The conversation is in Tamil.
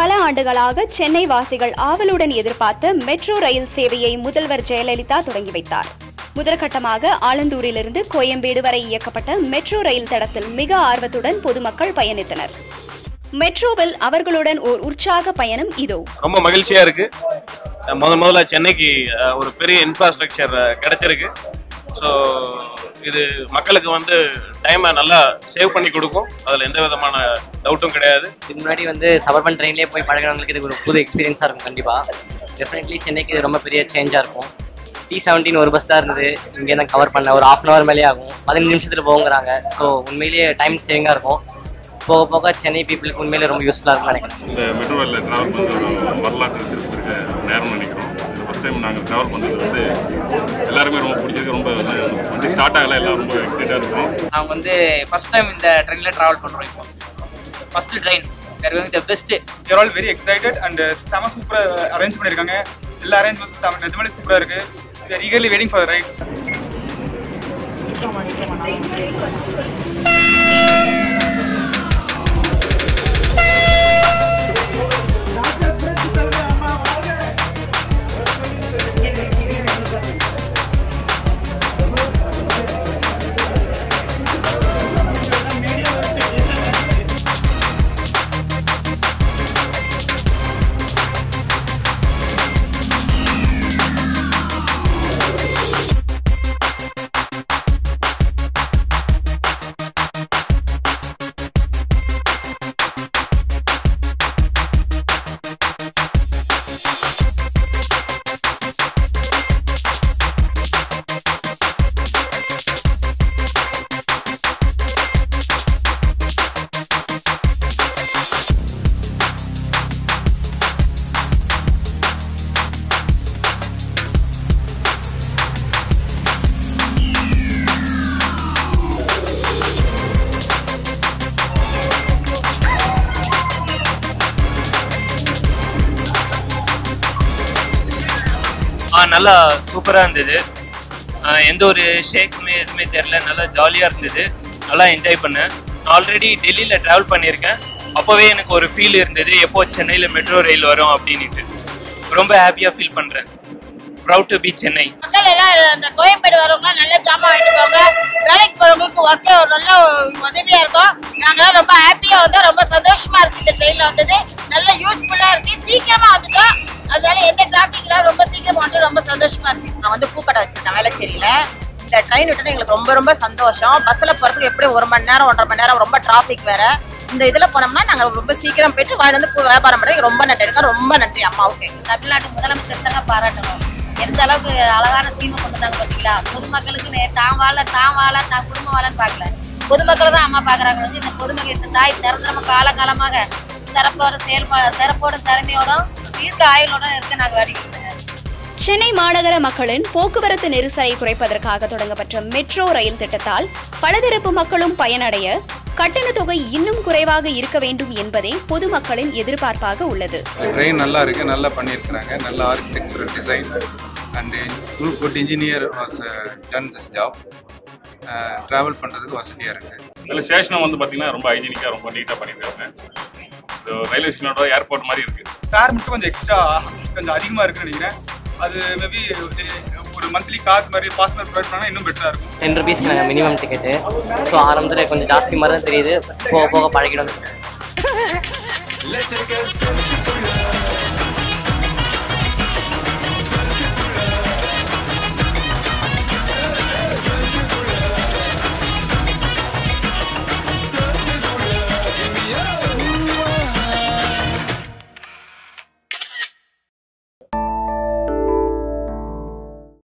பல ஆண்டுகளாக சென்னை வாசிகள் ஆவலுடன் எதிர்பார்த்த மெட்ரோ ரயில் சேவையை முதல்வர் ஜெயலலிதா தொடங்கி வைத்தார் முதற்கட்டமாக ஆலந்தூரிலிருந்து கோயம்பேடு வரை இயக்கப்பட்ட மெட்ரோ ரயில் தடத்தில் மிக ஆர்வத்துடன் பொதுமக்கள் பயணித்தனர் மெட்ரோவில் அவர்களுடன் ஓர் உற்சாக பயணம் இதோ ரொம்ப மகிழ்ச்சியா இருக்கு அஹ் முதல் முதல்ல சென்னைக்கு அஹ், ஒரு பெரிய இன்ஃப்ராஸ்ட்ரக்சர் கிடைச்சிருக்கு ஸோ இது மக்களுக்கு வந்து டைமை நல்லா சேவ் பண்ணி கொடுக்கும் அதில் எந்த விதமான டவுட்டும் கிடையாது இதுக்கு முன்னாடி வந்து சபர்பன் ட்ரெயின்லேயே போய் பழகிறவங்களுக்கு இது ஒரு புது எக்ஸ்பீரியன்ஸாக இருக்கும் கண்டிப்பாக டெஃபினெட்லி சென்னைக்கு இது ரொம்ப பெரிய சேஞ்சாக இருக்கும் டி செவன்டீன் ஒரு பஸ் தான் இருந்தது இங்கே தான் கவர் பண்ண ஒரு ஆஃப் அன் ஹவர் மேலே ஆகும் பதினஞ்சு நிமிஷத்தில் போகுங்கிறாங்க ஸோ உண்மையிலேயே டைம் சேவிங்காக இருக்கும் போக போக சென்னை பீப்புளுக்கு உண்மையிலே ரொம்ப யூஸ்ஃபுல்லாக இருக்கும்னு நினைக்கிறேன் இந்த மெட்ரோ ரயிலில் ட்ராவல் பண்ணுறது ஒரு வரலாற்று திருப்பிருக்க நேரம் நினைக்கிறோம் ஃபஸ்ட் டைம் நாங்கள் ட்ராவல் பண்ணுறது வந்து எல்லாருமே ரொம்ப பிடிச்சிருக்கு ரொம்ப வந்து ஸ்டார்ட் ஆகல எல்லாம் ரொம்ப எக்ஸைட்டாக இருக்கும் நாங்கள் வந்து ஃபர்ஸ்ட் டைம் இந்த ட்ரெயினில் ட்ராவல் பண்ணுறோம் இப்போ ஃபர்ஸ்ட் ட்ரெயின் வேறு the best there all very excited and செம சூப்பராக அரேஞ்ச் பண்ணியிருக்காங்க எல்லா அரேஞ்ச்மெண்ட்ஸும் செம நிஜமாலே சூப்பராக இருக்கு we are eagerly waiting for right ஆ நல்லா சூப்பராக இருந்தது ஆ, எந்த ஒரு ஷேக்குமே எதுவுமே தெரில நல்லா ஜாலியாக இருந்தது நல்லா என்ஜாய் பண்ணேன் ஆல்ரெடி டெல்லியில் ட்ராவல் பண்ணியிருக்கேன் அப்போவே எனக்கு ஒரு ஃபீல் இருந்தது எப்போ சென்னையில் மெட்ரோ ரயில் வரும் அப்படின்ட்டு ரொம்ப ஹாப்பியாக ஃபீல் பண்ணுறேன் ப்ரவுட் டு பி சென்னை மக்கள் எல்லாம் அந்த கோயம்பேடு வரவங்க நல்ல ஜாமான் வாங்கிட்டு போங்க வேலைக்கு போறவங்களுக்கு ஒர்க்கே ஒரு நல்ல உதவியா இருக்கும் நாங்களாம் ரொம்ப ஹாப்பியா வந்தோம் ரொம்ப சந்தோஷமா இருக்கு இந்த ட்ரெயின்ல வந்தது நல்ல யூஸ்ஃபுல்லா இருக்கு சீக்கிரமா வந்துட்டோம் அதனால எந்த டிராபிக்ல ரொம்ப சீக்கிரமா வந்து ரொம்ப சந்தோஷமா இருக்கு நான் வந்து பூக்கடை வச்சிருக்கேன் வேளச்சேரியில இந்த ட்ரெயின் விட்டது எங்களுக்கு ரொம்ப ரொம்ப சந்தோஷம் பஸ்ல போறதுக்கு எப்படி ஒரு மணி நேரம் ஒன்றரை மணி நேரம் ரொம்ப டிராஃபிக் வேற இந்த இதுல போனோம்னா நாங்க ரொம்ப சீக்கிரம் போயிட்டு வாங்கி வந்து பூ வியாபாரம் பண்ணதுக்கு ரொம்ப நன்றி எனக்கு ரொம்ப நன்றி அம்மாவுக்கு தமிழ்நாட்டு முதலமைச்சர் தாங்க பாராட்டணும் எந்த அளவுக்கு அழகான ஸ்கீமை கொண்டு வந்தாங்க பார்த்தீங்களா பொதுமக்களுக்கு நே- தான் வாழ தான் வாழ தான் குடும்பம் வாழன்னு பார்க்கல பொதுமக்களை தான் அம்மா பார்க்குறாங்க வந்து இந்த பொதுமக்கள் இந்த தாய் நிரந்தரமா காலகாலமாக சிறப்போட செயல்பா சிறப்போட திறமையோட தீர்க்க ஆயுளோட இருக்க நாங்கள் வேடிக்கிறோங்க சென்னை மாநகர மக்களின் போக்குவரத்து நெரிசலை குறைப்பதற்காக தொடங்கப்பட்ட மெட்ரோ ரயில் திட்டத்தால் பலதரப்பு மக்களும் பயனடைய கட்டண தொகை இன்னும் குறைவாக இருக்க வேண்டும் என்பதே பொதுமக்களின் எதிர்பார்ப்பாக உள்ளது ட்ரெயின் நல்லா இருக்கு நல்லா பண்ணியிருக்கிறாங்க நல்ல architectural design and good engineer was done this job travel பண்ணுறதுக்கு வசதியாக இருக்குது இதில் ஸ்டேஷனும் வந்து பார்த்தீங்கன்னா ரொம்ப ஹைஜீனிக்காக ரொம்ப நீட்டாக பண்ணியிருக்காங்க இது ரயில்வே ஸ்டேஷனோட ஏர்போர்ட் மாதிரி இருக்குது ஃபேர் மட்டும் கொஞ்சம் எக்ஸ்ட்ரா கொஞ்சம் அதிகமாக இருக்குன்னு நினைக்கிறேன் அது மேபி ஒரு மந்த்லி காசு மாதிரி பாஸ்போர்ட் ப்ரொவைட் பண்ணால் இன்னும் பெட்டராக இருக்கும் டென் ருபீஸ்க்கு நாங்கள் மினிமம் டிக்கெட்டு ஸோ ஆரம்பத்தில் கொஞ்சம் ஜாஸ்தி மாதிரி தான் தெரியுது போக போக பழகிடும் Let's take a